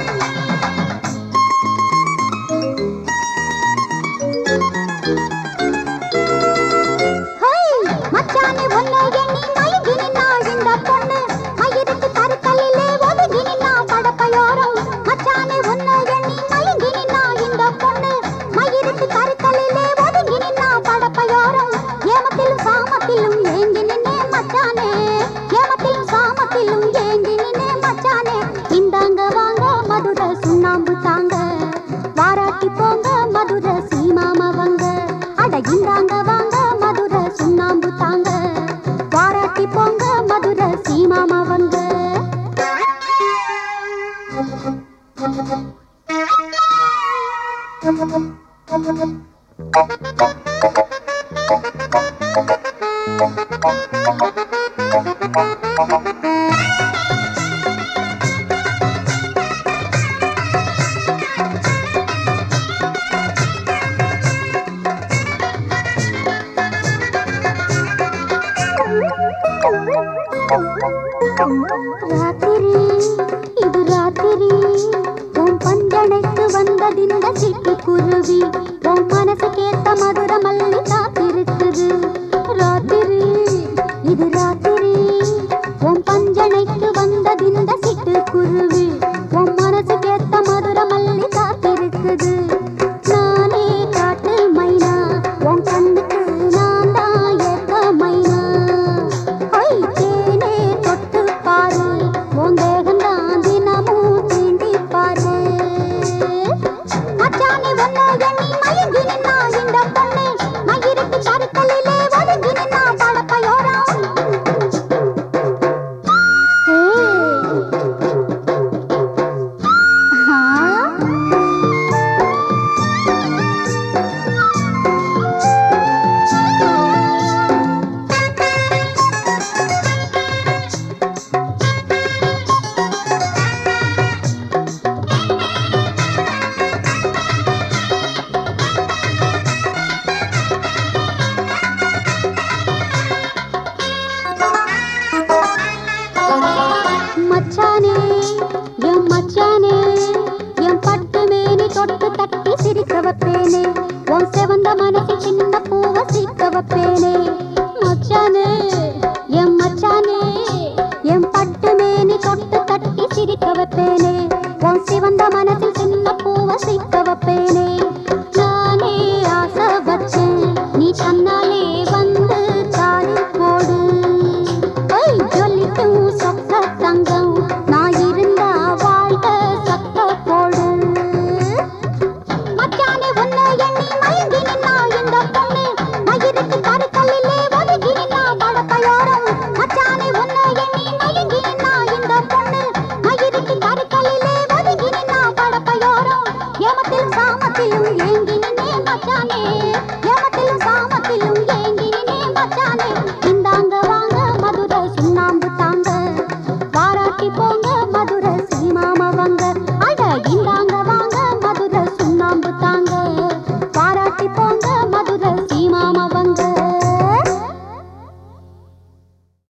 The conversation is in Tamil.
ஹை மச்சானே ஒன்னு எண்ணி மயங்கி நின்னா இந்த பொண்ணு மயிருக்கு கருக்கல்லிலே ஒதுங்கி நின்னா படப்பையோரம் மச்சானே ஒன்னு எண்ணி மயங்கி நின்னா இந்த பொண்ணு மயிருக்கு கருக்கல்லிலே ஒதுங்கி நின்னா படப்பையோரம் ஏமத்திலும் சாமத்திலும் ஏங்கி நின்னே மச்சானே ஏமத்திலும் சாமத்திலும் ஏங்கி நின்னே மச்சானே இந்தாங்க வாங்க மதுரை சுண்ணாம்பு தாங்க வாராட்டி போங்க மதுரை சீமாமவங்க அட இந்தாங்க வாங்க மதுரை சுண்ணாம்பு தாங்க வாராட்டி போங்க மதுரை சீமாமவங்க ராத்திரி இது ராத்திரி உன் பஞ்சனைக்கு வந்ததிந்த சிட்டுக்குருவி உன் மனசுக்கேத்த மதுர மல்லி காத்திருக்குது ராத்திரி இது ராத்திரி உன் பஞ்சனைக்கு வந்ததிந்த சிட்டுக்குருவி உன் மனசுக்கேத்த மதுர மல்லி காத்திருக்குது நானே காட்டு மைனா உன் கண்ணுக்கு நான் தான் ஏத்த மைனா ஐ தேனே தொட்டு பாரு உன் தேகம்தான் தினமும் தீண்டி பாரு மச்சானே ஒன்னு எண்ணி மயங்கி நின்னா இந்த பொண்ணு மயிருக்கு கருக்கல்லிலே ஒதுங்கி நின்னா படப்பையோரம் ஏய். ஆ மச்சானே என் மச்சானே என் பட்டு மேனி தொட்டு தட்டி சிரிக்க வைப்பேனே உன் செவந்த மனசு சின்ன பூவ சிக்க வைப்பேனே மச்சானே என் மச்சானே என் பட்டு மேனி தொட்டு தட்டி சிரிக்க வைப்பேனே உன் சிவந்த மனசில் சின்ன பூவ சிக்க வைப்பேனே